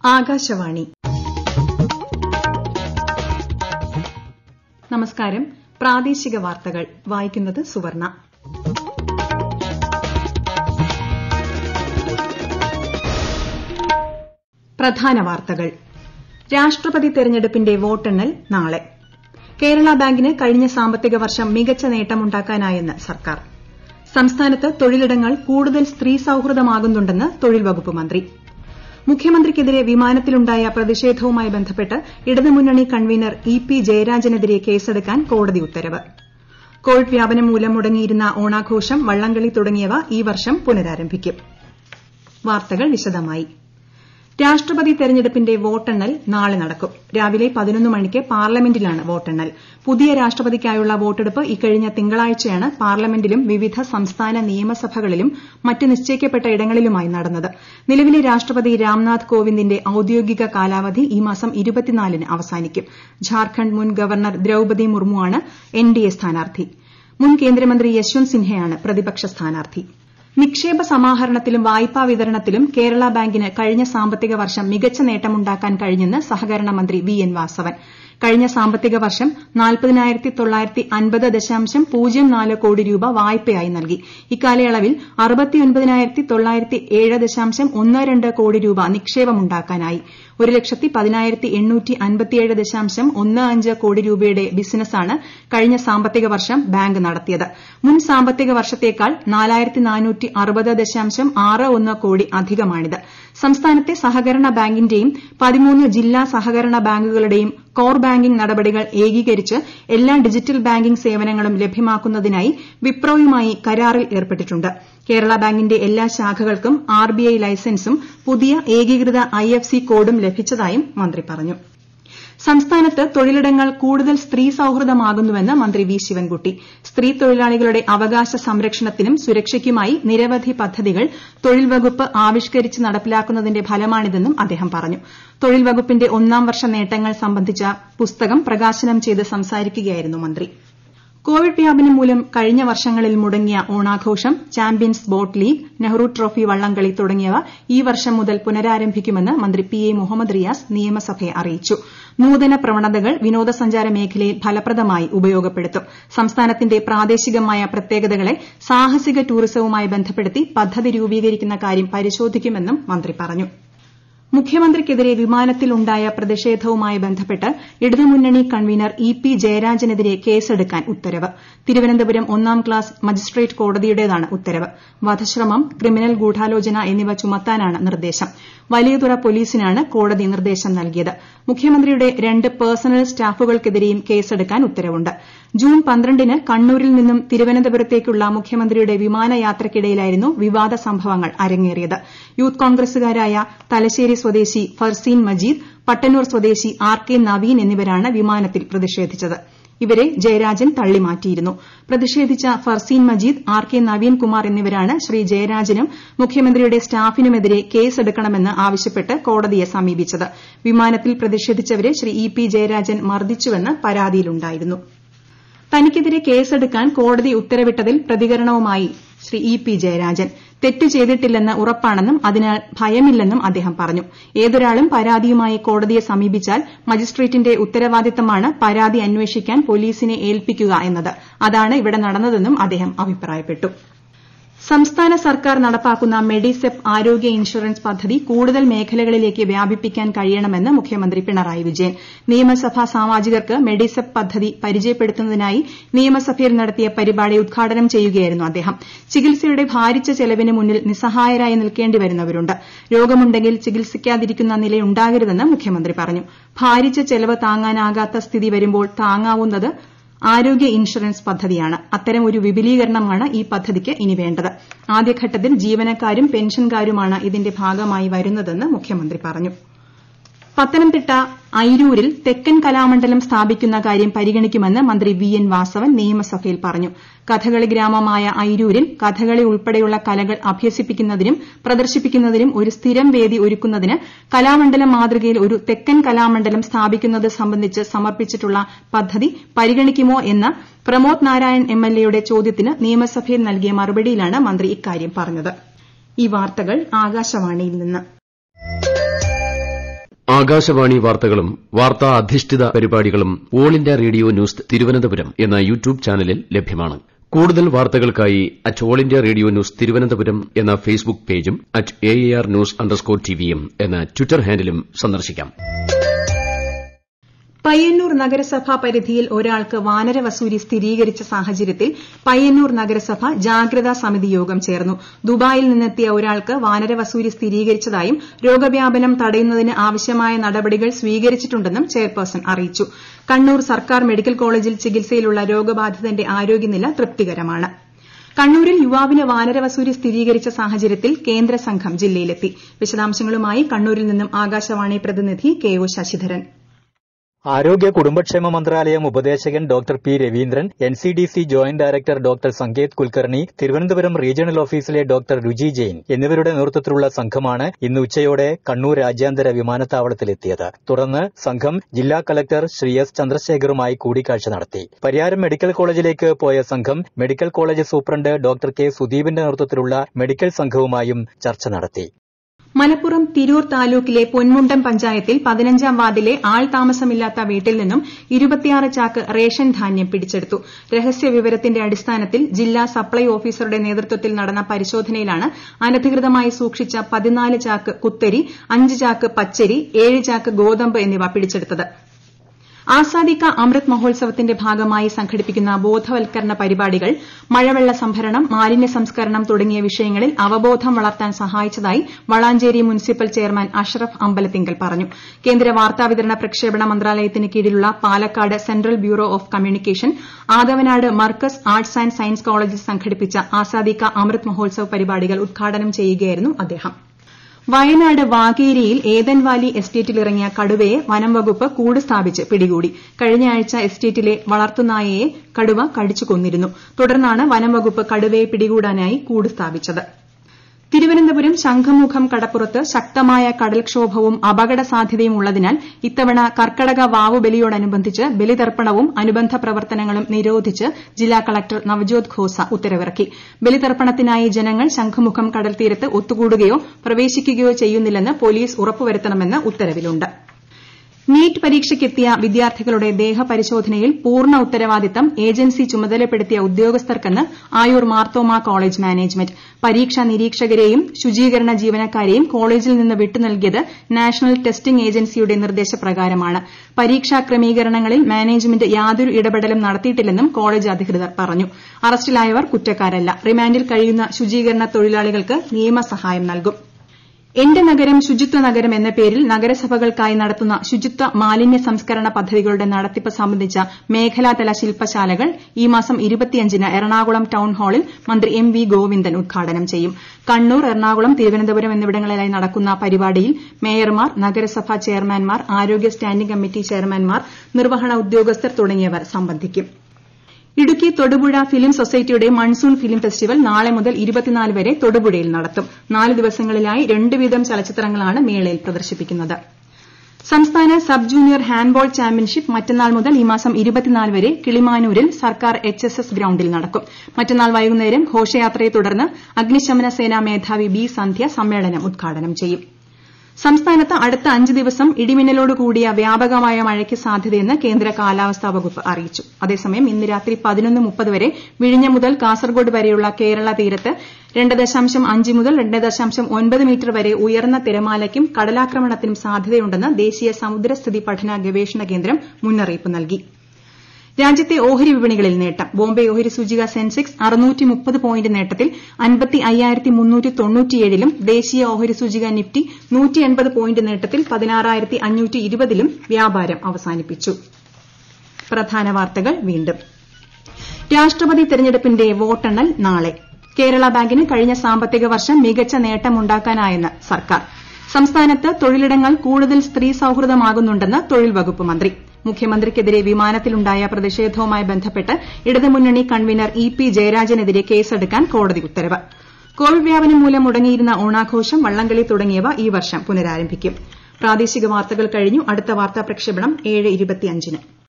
ആകാശവാണി നമസ്കാരം പ്രാദേശിക വാർത്തകൾ വായിക്കുന്നത് സുവർണ പ്രധാന വാർത്തകൾ രാഷ്ട്രപതി തെരഞ്ഞെടുപ്പിന്റെ വോട്ടെണ്ണൽ നാളെ കേരള ബാങ്കിന് കഴിഞ്ഞ സാമ്പത്തിക വർഷം മികച്ച നേട്ടമുണ്ടാക്കാനായെന്ന് സർക്കാർ സംസ്ഥാനത്ത് തൊഴിലിടങ്ങൾ കൂടുതൽ സ്ത്രീ സൌഹൃദമാകുന്നുണ്ടെന്ന് തൊഴിൽ വകുപ്പ് മന്ത്രി മുഖ്യമന്ത്രിക്കെതിരെ വിമാനത്തിലുണ്ടായ പ്രതിഷേധവുമായി ബന്ധപ്പെട്ട് ഇടതുമുന്നണി കൺവീനർ ഇ പി ജയരാജനെതിരെ കേസെടുക്കാൻ കോടതി ഉത്തരവ് കോവിഡ് വ്യാപനം മൂലം മുടങ്ങിയിരുന്ന ഓണാഘോഷം വള്ളംകളി തുടങ്ങിയവ ഈ വർഷം പുനരാരംഭിക്കും വാർത്തകൾ വിശദമായി രാഷ്ട്രപതി തെരഞ്ഞെടുപ്പിന്റെ വോട്ടെണ്ണൽ നാളെ നടക്കും രാവിലെ പതിനൊന്ന് മണിക്ക് പാർലമെന്റിലാണ് വോട്ടെണ്ണൽ പുതിയ രാഷ്ട്രപതിക്കായുള്ള വോട്ടെടുപ്പ് ഇക്കഴിഞ്ഞ തിങ്കളാഴ്ചയാണ് പാർലമെന്റിലും വിവിധ സംസ്ഥാന നിയമസഭകളിലും മറ്റ് നിശ്ചയിക്കപ്പെട്ട ഇടങ്ങളിലുമായി നടന്നത് നിലവിലെ രാഷ്ട്രപതി രാംനാഥ് കോവിന്ദിന്റെ ഔദ്യോഗിക കാലാവധി ഈ മാസം ന് അവസാനിക്കും ഝാർഖണ്ഡ് മുൻ ഗവർണർ ദ്രൌപതി മുർമുവാണ് എൻഡിഎ സ്ഥാനാർത്ഥി മുൻ കേന്ദ്രമന്ത്രി യശ്വന്ത് സിൻഹയാണ് പ്രതിപക്ഷ സ്ഥാനാർത്ഥി നിക്ഷേപ സമാഹരണത്തിലും വായ്പാ വിതരണത്തിലും കേരള ബാങ്കിന് കഴിഞ്ഞ സാമ്പത്തിക വർഷം മികച്ച നേട്ടമുണ്ടാക്കാൻ കഴിഞ്ഞെന്ന് സഹകരണ മന്ത്രി വി എൻ വാസവൻ കഴിഞ്ഞ സാമ്പത്തിക വർഷം കോടി രൂപ വായ്പയായി നൽകി ഇക്കാലയളവിൽ കോടി രൂപ നിക്ഷേപമുണ്ടാക്കാനായി ഒരു ലക്ഷത്തി പതിനായിരത്തി എണ്ണൂറ്റി അൻപത്തിയേഴ് ദശാംശം ഒന്ന് അഞ്ച് കോടി രൂപയുടെ ബിസിനസാണ് കഴിഞ്ഞ സാമ്പത്തിക വർഷം ബാങ്ക് നടത്തിയത് മുൻ സാമ്പത്തിക വർഷത്തേക്കാൾ നാലായിരത്തി നാനൂറ്റി അറുപത് ദശാംശം ആറ് ഒന്ന് കോടി അധികമാണിത് സംസ്ഥാനത്തെ സഹകരണ ബാങ്കിന്റെയും പതിമൂന്ന് ജില്ലാ സഹകരണ ബാങ്കുകളുടെയും കോർ ബാങ്കിംഗ് നടപടികൾ ഏകീകരിച്ച് എല്ലാ ഡിജിറ്റൽ ബാങ്കിംഗ് സേവനങ്ങളും ലഭ്യമാക്കുന്നതിനായി വിപ്രോയുമായി കരാറിൽ ഏർപ്പെട്ടിട്ടുണ്ട് കേരള ബാങ്കിന്റെ എല്ലാ ശാഖകൾക്കും ആർബിഐ ലൈസൻസും പുതിയ ഏകീകൃത ഐഎഫ്സി കോഡും ലഭിച്ചതായും മന്ത്രി പറഞ്ഞു സംസ്ഥാനത്ത് തൊഴിലിടങ്ങൾ കൂടുതൽ സ്ത്രീ സൌഹൃദമാകുന്നുവെന്ന് മന്ത്രി വി ശിവൻകുട്ടി സ്ത്രീ തൊഴിലാളികളുടെ അവകാശ സംരക്ഷണത്തിനും സുരക്ഷയ്ക്കുമായി നിരവധി പദ്ധതികൾ തൊഴിൽ വകുപ്പ് ആവിഷ്കരിച്ച് നടപ്പിലാക്കുന്നതിന്റെ ഫലമാണിതെന്നും അദ്ദേഹം പറഞ്ഞു തൊഴിൽ വകുപ്പിന്റെ ഒന്നാം വർഷ നേട്ടങ്ങൾ സംബന്ധിച്ച പുസ്തകം പ്രകാശനം ചെയ്ത് സംസാരിക്കുകയായിരുന്നു മന്ത്രി കോവിഡ് വ്യാപനം മൂലം കഴിഞ്ഞ വർഷങ്ങളിൽ മുടങ്ങിയ ഓണാഘോഷം champions boat league Nehru trophy വള്ളംകളി തുടങ്ങിയവ ഈ വർഷം മുതൽ പുനരാരംഭിക്കുമെന്ന് മന്ത്രി പി എ മുഹമ്മദ് റിയാസ് നിയമസഭയെ അറിയിച്ചു നൂതന പ്രവണതകൾ വിനോദസഞ്ചാര മേഖലയിൽ ഫലപ്രദമായി ഉപയോഗപ്പെടുത്തും സംസ്ഥാനത്തിന്റെ പ്രാദേശികമായ പ്രത്യേകതകളെ സാഹസിക ടൂറിസവുമായി ബന്ധപ്പെടുത്തി പദ്ധതി രൂപീകരിക്കുന്ന കാര്യം പരിശോധിക്കുമെന്നും മന്ത്രി പറഞ്ഞു മുഖ്യമന്ത്രിക്കെതിരെ വിമാനത്തിലുണ്ടായ പ്രതിഷേധവുമായി ബന്ധപ്പെട്ട് ഇടതുമുന്നണി കൺവീനർ ഇ പി ജയരാജനെതിരെ കേസെടുക്കാൻ ഉത്തരവ് തിരുവനന്തപുരം ഒന്നാം ക്ലാസ് മജിസ്ട്രേറ്റ് കോടതിയുടേതാണ് ഉത്തരവ് വധശ്രമം ക്രിമിനൽ ഗൂഢാലോചന എന്നിവ ചുമത്താനാണ് നിർദ്ദേശം വലിയതുറ പോലീസിനാണ് കോടതി നിർദ്ദേശം നൽകിയത് മുഖ്യമന്ത്രിയുടെ രണ്ട് പേഴ്സണൽ സ്റ്റാഫുകൾക്കെതിരെയും കേസെടുക്കാൻ ഉത്തരവുണ്ട് ജൂൺ പന്ത്രണ്ടിന് കണ്ണൂരിൽ നിന്നും തിരുവനന്തപുരത്തേക്കുള്ള മുഖ്യമന്ത്രിയുടെ വിമാനയാത്രയ്ക്കിടയിലായിരുന്നു വിവാദ സംഭവങ്ങൾ അരങ്ങേറിയത് യൂത്ത് കോൺഗ്രസുകാരായ തലശ്ശേരി സ്വദേശി ഫർസീൻ മജീദ് പട്ടന്നൂർ സ്വദേശി ആർ കെ നവീൻ എന്നിവരാണ് വിമാനത്തിൽ പ്രതിഷേധിച്ചത് ഇവരെ ജയരാജൻ തള്ളിമാറ്റിയിരുന്നു പ്രതിഷേധിച്ച ഫർസീൻ മജീദ് ആർ കെ നവീൻ കുമാർ എന്നിവരാണ് ശ്രീ ജയരാജനും മുഖ്യമന്ത്രിയുടെ സ്റ്റാഫിനുമെതിരെ കേസെടുക്കണമെന്ന് ആവശ്യപ്പെട്ട് കോടതിയെ സമീപിച്ചത് വിമാനത്തിൽ പ്രതിഷേധിച്ചവരെ ശ്രീ ഇ പി ജയരാജൻ മർദ്ദിച്ചുവെന്ന് പരാതിയിലുണ്ടായിരുന്നു തനിക്കെതിരെ കേസെടുക്കാൻ കോടതി ഉത്തരവിട്ടതിൽ പ്രതികരണവുമായി ശ്രീ ഇ പി ജയരാജൻ തെറ്റ് ചെയ്തിട്ടില്ലെന്ന് ഉറപ്പാണെന്നും അതിനാൽ ഭയമില്ലെന്നും അദ്ദേഹം പറഞ്ഞു ഏതൊരാളും പരാതിയുമായി കോടതിയെ സമീപിച്ചാൽ മജിസ്ട്രേറ്റിന്റെ ഉത്തരവാദിത്തമാണ് പരാതി അന്വേഷിക്കാൻ പോലീസിനെ ഏൽപ്പിക്കുക എന്നത് അതാണ് ഇവിടെ നടന്നതെന്നും അദ്ദേഹം അഭിപ്രായപ്പെട്ടു സംസ്ഥാന സർക്കാർ നടപ്പാക്കുന്ന മെഡിസെപ് ആരോഗ്യ ഇൻഷുറൻസ് പദ്ധതി കൂടുതൽ മേഖലകളിലേക്ക് വ്യാപിപ്പിക്കാൻ കഴിയണമെന്ന് മുഖ്യമന്ത്രി പിണറായി വിജയൻ നിയമസഭാ സാമാജികർക്ക് മെഡിസെപ് പദ്ധതി പരിചയപ്പെടുത്തുന്നതിനായി നിയമസഭയിൽ നടത്തിയ പരിപാടി ഉദ്ഘാടനം ചെയ്യുകയായിരുന്നു അദ്ദേഹം ചികിത്സയുടെ ഭാരിച്ച ചെലവിന് മുന്നിൽ നിസ്സഹായരായി നിൽക്കേണ്ടി വരുന്നവരുണ്ട് രോഗമുണ്ടെങ്കിൽ ചികിത്സിക്കാതിരിക്കുന്ന നിലയുണ്ടാകരുതെന്ന് മുഖ്യമന്ത്രി പറഞ്ഞു ഭാരിച്ച ചെലവ് താങ്ങാനാകാത്ത സ്ഥിതി വരുമ്പോൾ താങ്ങാവുന്നത് ആരോഗ്യ ഇൻഷുറൻസ് പദ്ധതിയാണ് അത്തരം ഒരു വിപുലീകരണമാണ് ഈ പദ്ധതിക്ക് ഇനി വേണ്ടത് ആദ്യഘട്ടത്തിൽ ജീവനക്കാരും പെൻഷൻകാരുമാണ് ഇതിന്റെ ഭാഗമായി വരുന്നതെന്ന് മുഖ്യമന്ത്രി പറഞ്ഞു പത്തനംതിട്ട ഐരൂരിൽ തെക്കൻ കലാമണ്ഡലം സ്ഥാപിക്കുന്ന കാര്യം പരിഗണിക്കുമെന്ന് മന്ത്രി വി എൻ വാസവൻ നിയമസഭയിൽ പറഞ്ഞു കഥകളി ഗ്രാമമായ ഐരൂരിൽ കഥകളി ഉൾപ്പെടെയുള്ള കലകൾ അഭ്യസിപ്പിക്കുന്നതിനും പ്രദർശിപ്പിക്കുന്നതിനും ഒരു സ്ഥിരം വേദി ഒരുക്കുന്നതിന് കലാമണ്ഡലം മാതൃകയിൽ ഒരു തെക്കൻ കലാമണ്ഡലം സ്ഥാപിക്കുന്നത് സംബന്ധിച്ച് സമർപ്പിച്ചിട്ടുള്ള പദ്ധതി പരിഗണിക്കുമോ എന്ന പ്രമോദ് നാരായൺ എംഎൽഎയുടെ ചോദ്യത്തിന് നിയമസഭയിൽ നൽകിയ മറുപടിയിലാണ് മന്ത്രി ഇക്കാര്യം പറഞ്ഞത് ഈ വാർത്തകൾ ആകാശവാണിയിൽ നിന്ന് ആകാശവാണി വാർത്തകളും വാർത്താ അധിഷ്ഠിത പരിപാടികളും All India Radio News Thiruvananthapuram എന്ന യൂട്യൂബ് ചാനലിൽ ലഭ്യമാണ് കൂടുതൽ വാർത്തകൾക്കായി at All India Radio News Thiruvananthapuram എന്ന ഫേസ്ബുക്ക് പേജും at A R news underscore ടിവിയും എന്ന ട്വിറ്റർ ഹാൻഡിലും സന്ദർശിക്കാം പയ്യന്നൂർ നഗരസഭാ പരിധിയിൽ ഒരാൾക്ക് വാനരവസൂരി സ്ഥിരീകരിച്ച സാഹചര്യത്തിൽ പയ്യന്നൂർ നഗരസഭ ജാഗ്രതാ സമിതി യോഗം ചേർന്നു ദുബായിൽ നിന്നെത്തിയ ഒരാൾക്ക് വാനരവസൂരി സ്ഥിരീകരിച്ചതായും രോഗവ്യാപനം തടയുന്നതിന് ആവശ്യമായ നടപടികൾ സ്വീകരിച്ചിട്ടുണ്ടെന്നും ചെയർപേഴ്സൺ അറിയിച്ചു കണ്ണൂർ സർക്കാർ മെഡിക്കൽ കോളേജിൽ ചികിത്സയിലുള്ള രോഗബാധിതന്റെ ആരോഗ്യനില തൃപ്തികരമാണ് കണ്ണൂരിൽ യുവാവിന് വാനരവസൂരി സ്ഥിരീകരിച്ച സാഹചര്യത്തിൽ കേന്ദ്ര സംഘം ജില്ലയിലെത്തി വിശദാംശങ്ങളുമായി കണ്ണൂരിൽ നിന്നും ആകാശവാണി പ്രതിനിധി കെ ഒ ശശിധരൻ ആരോഗ്യ കുടുംബക്ഷേമ മന്ത്രാലയം ഉപദേശകൻ doctor P Raveendran N C D C joint director doctor Sanket Kulkarni Thiruvananthapuram regional ഓഫീസിലെ ഡോക്ടർ രുചി ജെയിൻ എന്നിവരുടെ നേതൃത്വത്തിലുള്ള സംഘമാണ് ഇന്ന് ഉച്ചയോടെ കണ്ണൂർ രാജ്യാന്തര വിമാനത്താവളത്തിലെത്തിയത് തുടർന്ന് സംഘം ജില്ലാ കളക്ടർ ശ്രീ എസ് ചന്ദ്രശേഖറുമായി കൂടിക്കാഴ്ച നടത്തി പരിയാരം മെഡിക്കൽ കോളേജിലേക്ക് പോയ സംഘം medical college superintendent doctor K സുദീപിന്റെ നേതൃത്വത്തിലുള്ള മെഡിക്കൽ സംഘവുമായും ചർച്ച നടത്തി മലപ്പുറം തിരൂർ താലൂക്കിലെ പൊന്മുണ്ടം പഞ്ചായത്തിൽ പതിനഞ്ചാം വാർഡിലെ ആൾ താമസമില്ലാത്ത വീട്ടിൽ നിന്നും ഇരുപത്തിയാറ് ചാക്ക് റേഷൻ ധാന്യം പിടിച്ചെടുത്തു രഹസ്യവിവരത്തിന്റെ അടിസ്ഥാനത്തിൽ ജില്ലാ സപ്ലൈ ഓഫീസറുടെ നേതൃത്വത്തിൽ നടന്ന പരിശോധനയിലാണ് അനധികൃതമായി സൂക്ഷിച്ച പതിനാല് ചാക്ക് കുത്തരി അഞ്ച് ചാക്ക് പച്ചരി ഏഴ് ചാക്ക് ഗോതമ്പ് എന്നിവ പിടിച്ചെടുത്തത് ആസാദി കാ അമൃത് മഹോത്സവത്തിന്റെ ഭാഗമായി സംഘടിപ്പിക്കുന്ന ബോധവൽക്കരണ പരിപാടികൾ മഴവെള്ള സംഭരണം മാലിന്യ സംസ്കരണം തുടങ്ങിയ വിഷയങ്ങളിൽ അവബോധം വളർത്താൻ സഹായിച്ചതായി വളാഞ്ചേരി മുനിസിപ്പൽ ചെയർമാൻ അഷ്റഫ് അമ്പലത്തിങ്കൽ പറഞ്ഞു കേന്ദ്ര വാർത്താവിതരണ പ്രക്ഷേപണ മന്ത്രാലയത്തിന് കീഴിലുള്ള Palakkad central bureau of communication Athavanad Markaz arts and science കോളേജിൽ സംഘടിപ്പിച്ച ആസാദി കാ അമൃത് മഹോത്സവ് പരിപാടികൾ ഉദ്ഘാടനം ചെയ്യുകയായിരുന്നു അദ്ദേഹം വയനാട് വാകേരിയിൽ ഏതൻവാലി എസ്റ്റേറ്റിലിറങ്ങിയ കടുവയെ വനംവകുപ്പ് കൂട് സ്ഥാപിച്ച് പിടികൂടി കഴിഞ്ഞയാഴ്ച എസ്റ്റേറ്റിലെ വളർത്തുനായയെ കടുവ കടിച്ചു കൊന്നിരുന്നു തുടർന്നാണ് വനംവകുപ്പ് കടുവയെ പിടികൂടാനായി കൂട് സ്ഥാപിച്ചത് തിരുവനന്തപുരം ശംഖുമുഖം കടപ്പുറത്ത് ശക്തമായ കടൽക്ഷോഭവും അപകട സാധ്യതയും ഉള്ളതിനാൽ ഇത്തവണ കർക്കടക വാവുബലിയോടനുബന്ധിച്ച് ബലിതർപ്പണവും അനുബന്ധ പ്രവർത്തനങ്ങളും നിരോധിച്ച് ജില്ലാ കളക്ടർ നവ്ജോത് ഖോസ ഉത്തരവിറക്കി ബലിതർപ്പണത്തിനായി ജനങ്ങൾ ശംഖുമുഖം കടൽത്തീരത്ത് ഒത്തുകൂടുകയോ പ്രവേശിക്കുകയോ ചെയ്യുന്നില്ലെന്ന് പോലീസ് ഉറപ്പുവരുത്തണമെന്ന് ഉത്തരവിലുണ്ട് നീറ്റ് പരീക്ഷയ്ക്കെത്തിയ വിദ്യാർത്ഥികളുടെ ദേഹപരിശോധനയിൽ പൂർണ്ണ ഉത്തരവാദിത്തം ഏജൻസി ചുമതലപ്പെടുത്തിയ ഉദ്യോഗസ്ഥർക്കെന്ന് ആയൂർ മാർത്തോമ കോളേജ് മാനേജ്മെന്റ് പരീക്ഷാ നിരീക്ഷകരെയും ശുചീകരണ ജീവനക്കാരെയും കോളേജിൽ നിന്ന് വിട്ടുനൽകിയത് നാഷണൽ ടെസ്റ്റിംഗ് ഏജൻസിയുടെ നിർദ്ദേശപ്രകാരമാണ് പരീക്ഷാ ക്രമീകരണങ്ങളിൽ മാനേജ്മെന്റ് യാതൊരു ഇടപെടലും നടത്തിയിട്ടില്ലെന്നും കോളേജ് അധികൃതർ പറഞ്ഞു അറസ്റ്റിലായവർ കുറ്റക്കാരല്ല റിമാൻഡിൽ കഴിയുന്ന ശുചീകരണ തൊഴിലാളികൾക്ക് നിയമസഹായം നൽകും എന്റെ നഗരം ശുചിത്വ നഗരം എന്ന പേരിൽ നഗരസഭകൾക്കായി നടത്തുന്ന ശുചിത്വ മാലിന്യ സംസ്കരണ പദ്ധതികളുടെ നടത്തിപ്പ് സംബന്ധിച്ച മേഖലാതല ശില്പശാലകൾ ഈ മാസം ന് എറണാകുളം ടൌൺ ഹാളിൽ മന്ത്രി എം വി ഗോവിന്ദൻ ഉദ്ഘാടനം ചെയ്യും കണ്ണൂർ എറണാകുളം തിരുവനന്തപുരം എന്നിവിടങ്ങളിലായി നടക്കുന്ന പരിപാടിയിൽ മേയർമാർ നഗരസഭാ ചെയർമാൻമാർ ആരോഗ്യ സ്റ്റാൻഡിംഗ് കമ്മിറ്റി ചെയർമാൻമാർ നിർവഹണ ഉദ്യോഗസ്ഥർ തുടങ്ങിയവർ സംബന്ധിക്കും ഇടുക്കി തൊടുപുഴ ഫിലിം സൊസൈറ്റിയുടെ മൺസൂൺ ഫിലിം ഫെസ്റ്റിവൽ നാളെ മുതൽ വരെ തൊടുപുഴയിൽ നടത്തും നാല് ദിവസങ്ങളിലായി രണ്ട് വീതം ചലച്ചിത്രങ്ങളാണ് മേളയിൽ പ്രദർശിപ്പിക്കുന്നത് സംസ്ഥാന സബ് ജൂനിയർ ഹാൻഡ്ബോൾ ചാമ്പ്യൻഷിപ്പ് മറ്റന്നാൾ മുതൽ ഈ മാസം വരെ കിളിമാനൂരിൽ സർക്കാർ എച്ച് എസ് എസ് ഗ്രൌണ്ടിൽ നടക്കും മറ്റന്നാൾ വൈകുന്നേരം ഘോഷയാത്രയെ തുടർന്ന് അഗ്നിശമന സേനാ മേധാവി ബി സന്ധ്യ സമ്മേളനം ഉദ്ഘാടനം ചെയ്യും സംസ്ഥാനത്ത് അടുത്ത അഞ്ച് ദിവസം ഇടിമിന്നലോട് കൂടിയ വ്യാപകമായ മഴയ്ക്ക് സാധ്യതയെന്ന് കേന്ദ്ര കാലാവസ്ഥാ വകുപ്പ് അറിയിച്ചു അതേസമയം ഇന്ന് രാത്രി പതിനൊന്ന് മുപ്പത് വരെ വിഴിഞ്ഞം മുതൽ കാസർഗോഡ് വരെയുള്ള കേരള തീരത്ത് രണ്ട് ദശാംശം അഞ്ച് മുതൽ രണ്ട് ദശാംശം ഒൻപത് മീറ്റർ വരെ ഉയർന്ന തിരമാലയ്ക്കും കടലാക്രമണത്തിനും സാധ്യതയുണ്ടെന്ന് ദേശീയ സമുദ്രസ്ഥിതി പഠന ഗവേഷണ കേന്ദ്രം മുന്നറിയിപ്പ് നൽകി രാജ്യത്തെ ഓഹരി വിപണികളിൽ നേട്ടം ബോംബെ ഓഹരി സൂചിക സെൻസെക്സ് പോയിന്റ് നേട്ടത്തിൽ ലും ദേശീയ ഓഹരി സൂചിക നിഫ്റ്റി പോയിന്റ് നേട്ടത്തിൽ ലും വ്യാപാരം അവസാനിപ്പിച്ചു പ്രധാന വാർത്തകൾ വീണ്ടും രാഷ്ട്രപതി തെരഞ്ഞെടുപ്പിന്റെ വോട്ടെണ്ണൽ നാളെ കേരള ബാങ്കിന് കഴിഞ്ഞ സാമ്പത്തിക വർഷം മികച്ച നേട്ടമുണ്ടാക്കാനായെന്ന് സർക്കാർ സംസ്ഥാനത്ത് തൊഴിലിടങ്ങൾ കൂടുതൽ സ്ത്രീ സൌഹൃദമാകുന്നുണ്ടെന്ന് തൊഴിൽ വകുപ്പ് മന്ത്രി മുഖ്യമന്ത്രിക്കെതിരെ വിമാനത്തിലുണ്ടായ പ്രതിഷേധവുമായി ബന്ധപ്പെട്ട് ഇടതുമുന്നണി കൺവീനർ ഇ പി ജയരാജനെതിരെ കേസെടുക്കാൻ കോടതി ഉത്തരവ് കോവിഡ് വ്യാപനം മൂലം മുടങ്ങിയിരുന്ന ഓണാഘോഷം വള്ളംകളി തുടങ്ങിയവ ഈ വർഷം പുനരാരംഭിക്കും പ്രാദേശിക വാർത്തകൾ കഴിഞ്ഞു അടുത്ത വാർത്താ പ്രക്ഷേപണം ഏഴ് ഇരുപത്തിയഞ്ചിന്